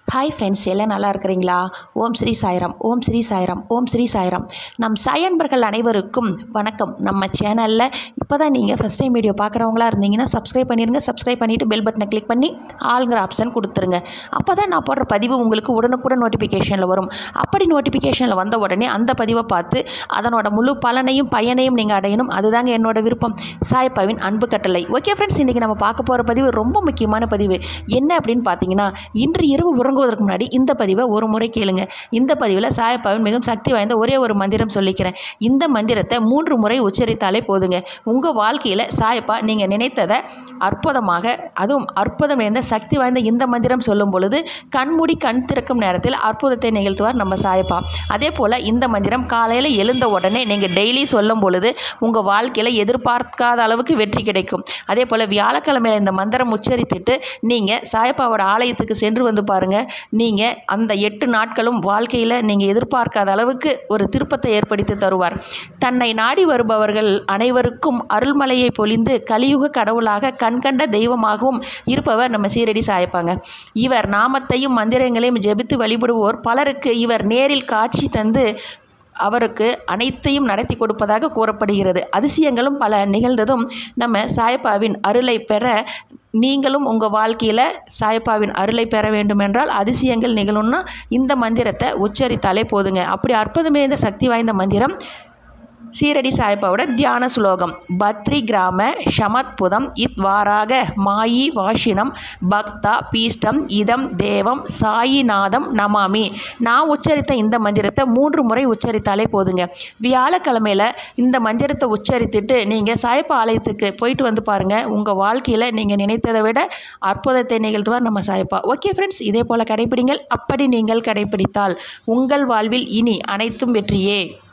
hi friends எல்லாம் நல்லா இருக்கிறீங்களா ஓம் ஸ்ரீ சாய்ராம் ஓம் ஸ்ரீ சாய்ராம் ஓம் ஸ்ரீ சாய்ராம் நம் சாயன்பர்கள் அனைவருக்கும் வணக்கம் நம்ம சேனலில் இப்போ தான் நீங்கள் ஃபஸ்ட் டைம் வீடியோ பார்க்குறவங்களா இருந்தீங்கன்னா சப்ஸ்கிரைப் பண்ணிடுங்க சப்ஸ்கிரைப் பண்ணிவிட்டு பெல் பட்டனை கிளிக் பண்ணி ஆளுங்கிற ஆப்ஷன் கொடுத்துருங்க அப்போ தான் நான் போடுற பதிவு உங்களுக்கு உடனுக்குடன் நோட்டிஃபிகேஷனில் வரும் அப்படி நோட்டிஃபிகேஷனில் வந்த உடனே அந்த பதிவை பார்த்து அதனோட முழு பலனையும் பயனையும் நீங்கள் அடையணும் அதுதாங்க என்னோட விருப்பம் சாயப்பாவின் அன்பு கட்டளை ஓகே ஃப்ரெண்ட்ஸ் இன்றைக்கி நம்ம பார்க்க போகிற பதிவு ரொம்ப முக்கியமான பதிவு என்ன அப்படின்னு பார்த்தீங்கன்னா இன்று இரவு உறங்குவதற்கு முன்னாடி இந்த பதிவை ஒரு முறை கேளுங்க இந்த பதிவில் சாயப்பாவின் மிகவும் சக்தி வாய்ந்த ஒரே ஒரு மந்திரம் சொல்லிக்கிறேன் இந்த மந்திரத்தை மூன்று முறை உச்சரித்தாலே போதுங்க உங்கள் வாழ்க்கையில் சாயப்பா நீங்கள் நினைத்ததை அற்புதமாக அதுவும் அற்புதம் நிறைந்த சக்தி வாய்ந்த இந்த மந்திரம் சொல்லும் பொழுது கண்மூடி கண் திறக்கும் நேரத்தில் அற்புதத்தை நிகழ்த்துவார் நம்ம சாயப்பா அதே போல் இந்த மந்திரம் காலையில் எழுந்த உடனே நீங்கள் டெய்லி சொல்லும் பொழுது உங்கள் வாழ்க்கையில் எதிர்பார்க்காத அளவுக்கு வெற்றி கிடைக்கும் அதே போல் வியாழக்கிழமையில் இந்த மந்திரம் உச்சரித்துட்டு நீங்கள் சாயப்பாவோட ஆலயத்துக்கு சென்று வந்து பாருங்கள் நீங்கள் அந்த எட்டு நாட்களும் வாழ்க்கையில் நீங்கள் எதிர்பார்க்காத அளவுக்கு ஒரு திருப்பத்தை ஏற்படுத்தி தருவார் தன்னை நாடி வருபவர்கள் அனைவருக்கும் அருள்மலையை பொழிந்து கலியுக கடவுளாக கண்கண்ட தெய்வமாகவும் இருப்பவர் நம்ம சீரடி சாயப்பாங்க இவர் நாமத்தையும் மந்திரங்களையும் ஜெபித்து வழிபடுவோர் பலருக்கு இவர் நேரில் காட்சி தந்து அவருக்கு அனைத்தையும் நடத்தி கொடுப்பதாக கூறப்படுகிறது அதிசயங்களும் பல நிகழ்ந்ததும் நம்ம சாயப்பாவின் அருளை பெற நீங்களும் உங்கள் வாழ்க்கையில் சாயப்பாவின் அருளை பெற வேண்டுமென்றால் அதிசயங்கள் நிகழும்னா இந்த மந்திரத்தை உச்சரித்தாலே போதுங்க அப்படி அற்புதமே இந்த சக்தி வாய்ந்த மந்திரம் சீரடி சாயப்பாவோட தியான சுலோகம் பத்ரி கிராம ஷமத்புதம் இத்வாராக மாயி வாஷினம் பக்தா பீஷ்டம் இதம் தேவம் சாயிநாதம் நமாமி நான் உச்சரித்த இந்த மந்திரத்தை மூன்று முறை உச்சரித்தாலே போதுங்க வியாழக்கிழமையில் இந்த மந்திரத்தை உச்சரித்துட்டு நீங்கள் சாயப்பா ஆலயத்துக்கு போயிட்டு வந்து பாருங்கள் உங்கள் வாழ்க்கையில் நீங்கள் நினைத்ததை விட அற்புதத்தை நிகழ்த்துவார் நம்ம சாயப்பா ஓகே ஃப்ரெண்ட்ஸ் இதே போல் கடைப்பிடிங்கள் அப்படி நீங்கள் கடைப்பிடித்தால் உங்கள் வாழ்வில் இனி அனைத்தும் வெற்றியே